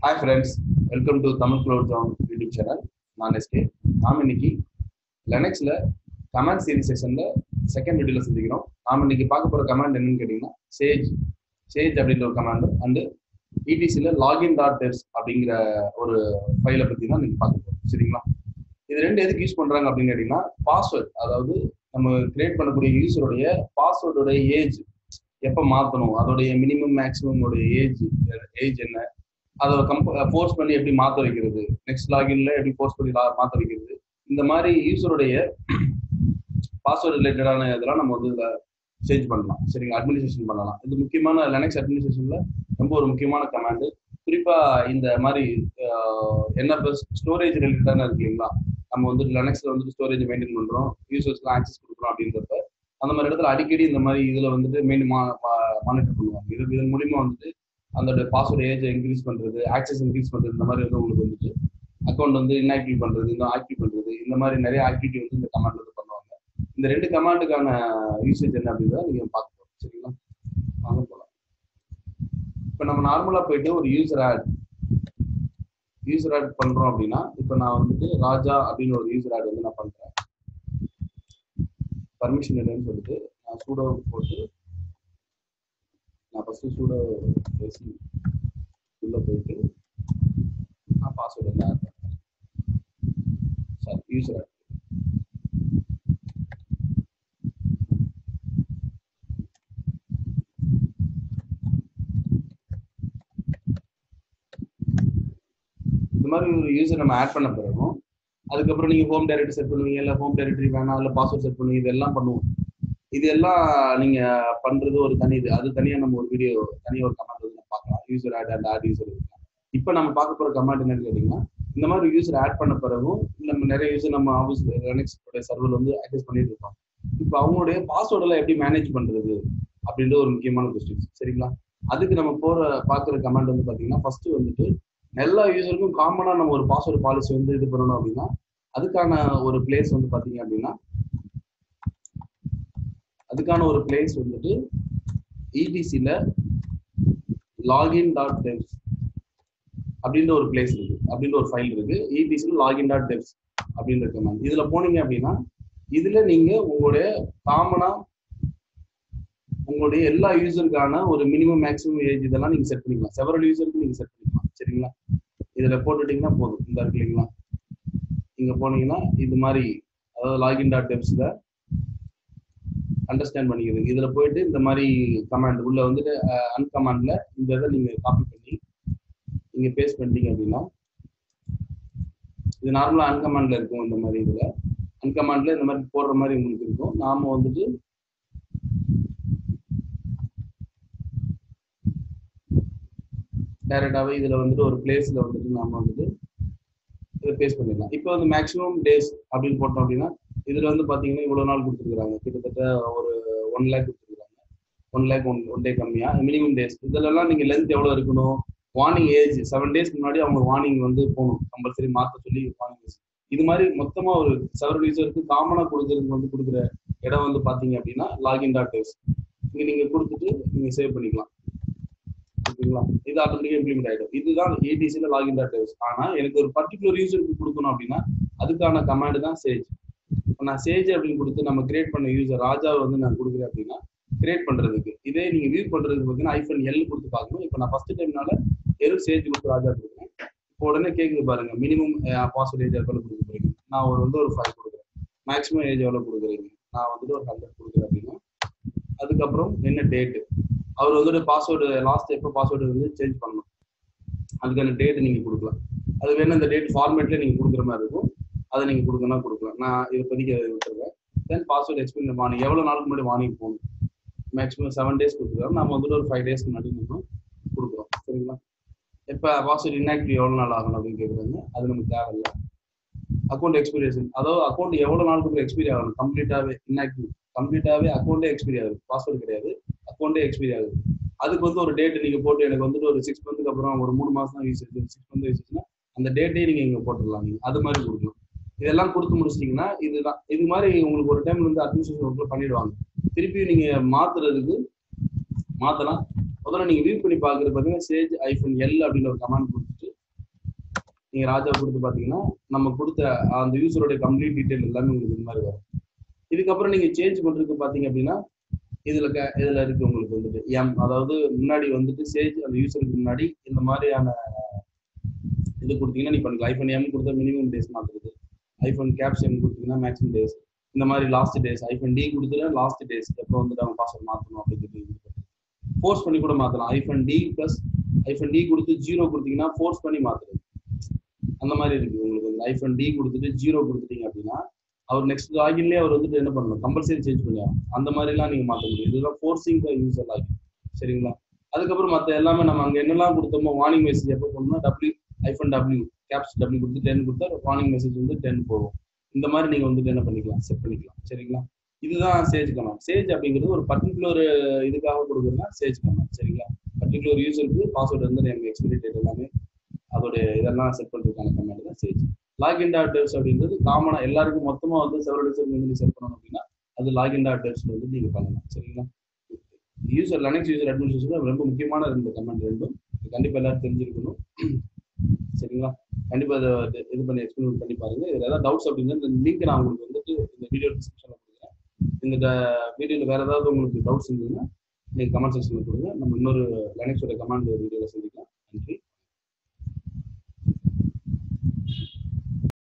hi friends welcome to Tamil cloud John YouTube channel நான் S K நாம் இன்னைக்கு லெனக்ஸில் கமாண்ட் சீரிஸ் செஷனில் செகண்ட் வீடியோவில் சந்திக்கிறோம் நாம் இன்னைக்கு பார்க்க போகிற கமாண்ட் என்னன்னு கேட்டிங்கன்னா சேஜ் சேஜ் அப்படின்ற ஒரு கமாண்டு அண்டு இடிசியில் லாகின் டாட் டெப்ஸ் அப்படிங்கிற ஒரு ஃபைலை பற்றி தான் இன்னைக்கு பார்க்க போகிறோம் சரிங்களா இது ரெண்டு எதுக்கு யூஸ் பண்ணுறாங்க அப்படின்னு கேட்டிங்கன்னா பாஸ்வேர்ட் அதாவது நம்ம கிரியேட் பண்ணக்கூடிய யூஸருடைய பாஸ்வேர்டோடைய ஏஜ் எப்போ மாற்றணும் அதோடைய மினிமம் மேக்ஸிமம் உடைய ஏஜ் ஏஜ் என்ன அதை கம்ப ஃபோர்ஸ் பண்ணி எப்படி மாற்ற வைக்கிறது நெக்ஸ்ட் லாகின்ல எப்படி ஃபோர்ஸ் பண்ணி மாற்ற வைக்கிறது இந்த மாதிரி யூஸருடைய பாஸ்வேர்டு ரிலேட்டடான இதெல்லாம் நம்ம வந்து இதில் சேஞ்ச் பண்ணலாம் சரிங்க அட்மினிஸ்ட்ரேஷன் பண்ணலாம் இது முக்கியமான லெனக்ஸ் அட்மினிஸ்ட்ரேஷன்ல ரொம்ப ஒரு முக்கியமான கமாண்டு குறிப்பா இந்த மாதிரி என்எஃப்எஸ் ஸ்டோரேஜ் ரிலேட்டடான இருக்கு இல்லைங்களா நம்ம வந்து லெனக்ஸ்ல வந்துட்டு ஸ்டோரேஜ் மெயின்டைன் பண்றோம் யூசர்ஸ்லாம் ஆக்சஸ் கொடுக்குறோம் அப்படின்றப்ப அந்த மாதிரி இடத்துல அடிக்கடி இந்த மாதிரி இதுல வந்துட்டு மெயின் மானிட்டர் பண்ணுவாங்க இது இதன் மூலியமா வந்துட்டு அதோட பாஸ்வேர்டு ஏஜ் இன்க்ரீஸ் பண்றது ஆக்சஸ் இன்க்ரீஸ் பண்றது இந்த மாதிரி வந்து உங்களுக்கு வந்துட்டு அக்கௌண்ட் வந்து இன்ஆக்டிவ் பண்றது இந்த ஆக்டிவ் பண்றது இந்த மாதிரி நிறைய ஆக்டிவிட்டி வந்து இந்த கமாண்ட்ல வந்து பண்ணுவாங்க இந்த ரெண்டு கமாண்டுக்கான யூசேஜ் என்ன அப்படின்றத நீங்க பார்க்க போறோம் சரிங்களா வாங்க போகலாம் இப்போ நம்ம நார்மலா போயிட்டு ஒரு யூசர் ஆட் யூசர் ஆட் பண்றோம் அப்படின்னா இப்போ நான் வந்துட்டு ராஜா அப்படின்னு ஒரு யூசர் ஆட் வந்து நான் பண்றேன் பர்மிஷன் இல்லைன்னு சொல்லிட்டு நான் சூடோ போட்டு நான் ஃபர்ஸ்ட் சூடோ பேசி உள்ள போயிட்டு நான் பாஸ்வேர்டு வந்து ஆட் பண்ணுறேன் சாரி யூசர் ஆட் இந்த மாதிரி ஒரு யூசர் நம்ம ஆட் பண்ண பிறகும் அதுக்கப்புறம் நீங்க ஹோம் டைரக்டரி செட் பண்ணுவீங்க இல்ல ஹோம் டைரக்டரி வேணாம் இல்ல பாஸ்வேர்ட் செட் பண்ணுவீங்க இதெல்லாம் பண்ணுவோம் இது எல்லாம் நீங்க பண்றது ஒரு தனி இது அது தனியா நம்ம ஒரு வீடியோ தனியா ஒரு கமெண்ட் வந்து பார்க்கலாம் user add and add user இப்போ நம்ம பார்க்க போற கமெண்ட் என்னன்னு கேட்டீங்கன்னா இந்த மாதிரி யூசர் ஆட் பண்ண பிறகும் நம்ம நிறைய யூசர் நம்ம ஆஃபீஸ் லினக்ஸ் சர்வர் வந்து ஆக்சஸ் பண்ணிட்டு இருக்கோம் இப்போ அவங்களுடைய பாஸ்வேர்ட் எல்லாம் எப்படி மேனேஜ் பண்றது அப்படின்ற ஒரு முக்கியமான கொஸ்டின் சரிங்களா அதுக்கு நம்ம போற பாக்குற கமெண்ட் வந்து பாத்தீங்கன்னா ஃபர்ஸ்ட் வந்துட்டு எல்லா யூசருக்கும் காமனா நம்ம ஒரு பாஸ்வேர்டு பாலிசி வந்து இது பண்ணணும் அப்படின்னா அதுக்கான ஒரு பிளேஸ் வந்து பாத்தீங்க அப்படின்னா அதுக்கான ஒரு பிளேஸ் வந்துட்டு இடிசில லாகின் டாட் டெப்ஸ் அப்படின்ற ஒரு பிளேஸ் இருக்கு அப்படின்ற ஒரு ஃபைல் இருக்கு இடிசில லாகின் டாட் டெப்ஸ் அப்படின்ற கமாண்ட் இதுல போனீங்க அப்படின்னா இதுல நீங்க உங்களுடைய காமனா உங்களுடைய எல்லா யூசருக்கான ஒரு மினிமம் மேக்ஸிமம் ஏஜ் இதெல்லாம் நீங்க செட் பண்ணிக்கலாம் செவரல் யூசருக்கு நீங்க செட் பண்ணிக்கலாம் சரிங்களா இதுல போட்டுட்டீங்கன்னா போதும் இந்த இருக்கு இல்லைங்களா இங்க போனீங்கன்னா இது மாதிரி அதாவது லாகின் டாட் டெப்ஸ்ல அண்டர்ஸ்டாண்ட் பண்ணிக்கிறது இதுல போயிட்டு இந்த மாதிரி கமாண்ட் உள்ள வந்துட்டு அன்கமாண்ட்ல இந்த இதை நீங்க காப்பி பண்ணி நீங்க பேஸ்ட் பண்ணிட்டீங்க அப்படின்னா இது நார்மலா அன்கமாண்ட்ல இருக்கும் இந்த மாதிரி இதுல அன்கமாண்ட்ல இந்த மாதிரி போடுற மாதிரி உங்களுக்கு இருக்கும் நாம வந்துட்டு டைரக்டாவே இதுல வந்துட்டு ஒரு பிளேஸ்ல வந்துட்டு நாம வந்துட்டு இதை பேஸ்ட் பண்ணிடலாம் இப்போ வந்து மேக்ஸிமம் டேஸ் அப்படின்னு போட்டோம் அப்படின்னா இதுல வந்து பாத்தீங்கன்னா இவ்வளவு நாள் கொடுத்துருக்காங்க கிட்டத்தட்ட ஒரு ஒன் லேக் கொடுத்துருக்காங்க one lakh one one day கம்மியா மினிமம் டேஸ் இதுலலாம் நீங்க லென்த் எவ்வளவு இருக்கணும் வார்னிங் ஏஜ் செவன் டேஸ்க்கு முன்னாடி அவங்க வார்னிங் வந்து போகணும் கம்பல்சரி மாத்த சொல்லி வார்னிங் இது மாதிரி மொத்தமா ஒரு செவரல் யூசருக்கு காமனா கொடுக்கறதுக்கு வந்து கொடுக்குற இடம் வந்து பாத்தீங்க அப்படின்னா லாகின் டாட் டேஸ் இங்க நீங்க கொடுத்துட்டு நீங்க சேவ் பண்ணிக்கலாம் ஓகேங்களா இது ஆட்டோமேட்டிக்கா இம்ப்ளிமெண்ட் ஆயிடும் இதுதான் ஏடிசில லாகின் டாட் டேஸ் ஆனா எனக்கு ஒரு பர்டிகுலர் யூசருக்கு கொடுக்கணும் அப்படின்னா அதுக்கான கமாண்ட் தான் சேஜ் நான் சேஜ் அப்படின்னு கொடுத்து நம்ம கிரியேட் பண்ண யூசர் ராஜாவை வந்து நான் கொடுக்குறேன் அப்படின்னா கிரியேட் பண்றதுக்கு இதே நீங்க வியூ பண்றதுக்கு பார்த்தீங்கன்னா ஐஃபோன் எல் கொடுத்து பார்க்கணும் இப்போ நான் ஃபர்ஸ்ட் டைம்னால வெறும் சேஜ் கொடுத்து ராஜா கொடுக்குறேன் இப்போ உடனே கேக்குது பாருங்க மினிமம் பாஸ்வேர்ட் ஏஜ் எவ்வளவு கொடுக்க போறீங்க நான் ஒரு வந்து ஒரு ஃபைவ் கொடுக்குறேன் மேக்ஸிமம் ஏஜ் எவ்வளவு கொடுக்குறீங்க நான் வந்துட்டு ஒரு ஹண்ட்ரட் கொடுக்குறேன் அப்படின்னா அதுக்கப்புறம் என்ன டேட்டு அவர் வந்துட்டு பாஸ்வேர்டு லாஸ்ட் எப்போ பாஸ்வேர்டு வந்து சேஞ்ச் பண்ணணும் அதுக்கான டேட் நீங்க கொடுக்கலாம் அது வேணும் இந்த டேட் ஃபார்மேட்ல நீங்க கொடுக்குற மாதிரி இருக்கும் அதை நீங்க கொடுக்கணும் கொடுக்கலாம் நான் இதை பதிக்க விட்டுருவேன் தென் பாஸ்வேர்டு எக்ஸ்பிளைன் வார்னிங் எவ்வளவு நாளுக்கு முன்னாடி வார்னிங் போகணும் மேக்ஸிமம் செவன் டேஸ் கொடுத்துருக்கோம் நம்ம வந்துட்டு ஒரு ஃபைவ் டேஸ்க்கு முன்னாடி நம்ம கொடுக்குறோம் சரிங்களா இப்போ பாஸ்வேர்டு இன்ஆக்டிவ் எவ்வளோ நாள் ஆகணும் அப்படின்னு கேட்குறாங்க அது நமக்கு தேவையில்லை அக்கௌண்ட் எக்ஸ்பீரியன்ஸ் அதாவது அக்கௌண்ட் எவ்வளோ நாளுக்கு எக்ஸ்பீரி ஆகணும் கம்ப்ளீட்டாகவே இன்ஆக்டிவ் கம்ப்ளீட்டாகவே அக்கௌண்ட்டே எக்ஸ்பீரி ஆகுது பாஸ்வேர்டு கிடையாது அக்கௌண்ட்டே எக்ஸ்பீரி ஆகுது அதுக்கு வந்து ஒரு டேட் நீங்க போட்டு எனக்கு வந்துட்டு ஒரு சிக்ஸ் மந்த்துக்கு அப்புறம் ஒரு மூணு மாசம் தான் யூஸ் சிக்ஸ் மந்த் யூஸ் அந்த டேட்டே நீங்க இங்க போட்டுடலாம் நீங்க அது மாதிரி கொடுக்கலாம் இதெல்லாம் கொடுத்து முடிச்சிட்டீங்கன்னா இதுதான் இது மாதிரி உங்களுக்கு ஒரு டைம் வந்து அட்மினிஸ்ட்ரேஷன் ஒர்க்ல பண்ணிடுவாங்க திருப்பி நீங்க மாத்துறதுக்கு மாத்தலாம் முதல்ல நீங்க வியூ பண்ணி பாக்குறது பாத்தீங்கன்னா சேஜ் ஐஃபோன் எல் அப்படின்னு ஒரு கமாண்ட் கொடுத்துட்டு நீங்க ராஜா கொடுத்து பாத்தீங்கன்னா நம்ம கொடுத்த அந்த யூசருடைய கம்ப்ளீட் டீடைல் எல்லாமே உங்களுக்கு இந்த மாதிரி வரும் இதுக்கப்புறம் நீங்க சேஞ்ச் பண்றதுக்கு பாத்தீங்க அப்படின்னா இதுல க- இதுல இருக்கு உங்களுக்கு வந்துட்டு எம் அதாவது முன்னாடி வந்துட்டு சேஜ் அந்த யூசருக்கு முன்னாடி இந்த மாதிரியான இது கொடுத்தீங்கன்னா நீ பண்ணிக்கலாம் ஐஃபோன் எம் கொடுத்தா மினிமம் டேஸ் மாத்துறது ஐஃபோன் கேப்ஷன் கொடுத்தீங்கன்னா மேக்ஸிமம் டேஸ் இந்த மாதிரி லாஸ்ட் டேஸ் ஐஃபோன் டி கொடுத்துட்டு லாஸ்ட் டேஸ் எப்போ வந்துட்டு அவங்க பாஸ்வேர்ட் மாற்றணும் அப்படின்னு ஃபோர்ஸ் பண்ணி கூட மாற்றலாம் hyphen d plus hyphen d கொடுத்து ஜீரோ கொடுத்தீங்கன்னா ஃபோர்ஸ் பண்ணி மாத்துறது அந்த மாதிரி இருக்கு உங்களுக்கு ஐஃபோன் டி கொடுத்துட்டு ஜீரோ கொடுத்துட்டீங்க அப்படின்னா அவர் நெக்ஸ்ட் லாகின்லேயே அவர் வந்துட்டு என்ன பண்ணணும் கம்பல்சரி சேஞ்ச் பண்ணுவாங்க அந்த மாதிரிலாம் நீங்க மாற்ற முடியும் இதுதான் ஃபோர்ஸிங் யூசர் லாகின் சரிங்களா அதுக்கப்புறம் மற்ற எல்லாமே நம்ம அங்க என்னெல்லாம் கொடுத்தோமோ வார்னிங் மெசேஜ் எப்போ பண்ணணும்னா W hyphen W caps W கொடுத்து டென் கொடுத்தா வார்னிங் மெசேஜ் வந்து டென் போகும் இந்த மாதிரி நீங்க வந்துட்டு என்ன பண்ணிக்கலாம் செட் பண்ணிக்கலாம் சரிங்களா இதுதான் சேஜ் கமாண்ட் சேஜ் அப்படிங்கிறது ஒரு பர்டிகுலர் இதுக்காக கொடுக்குறதுனா சேஜ் கமாண்ட் சரிங்களா பர்டிகுலர் யூசருக்கு பாஸ்வேர்டு வந்து எனக்கு எக்ஸ்பிரி டேட் எல்லாமே அதோட இதெல்லாம் செட் பண்றதுக்கான கமாண்ட் தான் சேஜ் லாகின் டாட் டெப்ஸ் அப்படின்றது காமனா எல்லாருக்கும் மொத்தமா வந்து செவரல் டிசைன் வந்து செட் பண்ணணும் அப்படின்னா அது லாகின் டாட் டெப்ஸ் வந்து நீங்க பண்ணலாம் சரிங்களா யூசர் லெனக்ஸ் யூசர் அட்மினிஸ்ட்ரேஷன் ரொம்ப முக்கியமான ரெண்டு கமெண்ட் ரெண்டும் இது கண்டிப்பா எல்லாரும் தெரிஞ்சிருக்கணும் சரிங்களா கண்டிப்பா இதை இது- இது பண்ணி எக்ஸ்பிளைன் பண்ணி பாருங்க இதுல ஏதாவது டவுட்ஸ் அப்படின்னா இந்த லிங்க் நான் உங்களுக்கு வந்துட்டு இந்த வீடியோ டிஸ்கிரிப்ஷன்ல கொடுக்குறேன் இந்த வீடியோல வேற ஏதாவது உங்களுக்கு டவுட்ஸ் இருந்ததுன்னா நீங்க கமெண்ட் செக்ஷன்ல கொடுங்க நம்ம இன்னொரு லெனக்ஸோட கமாண்ட் வீடியோல சந்திக்கலாம்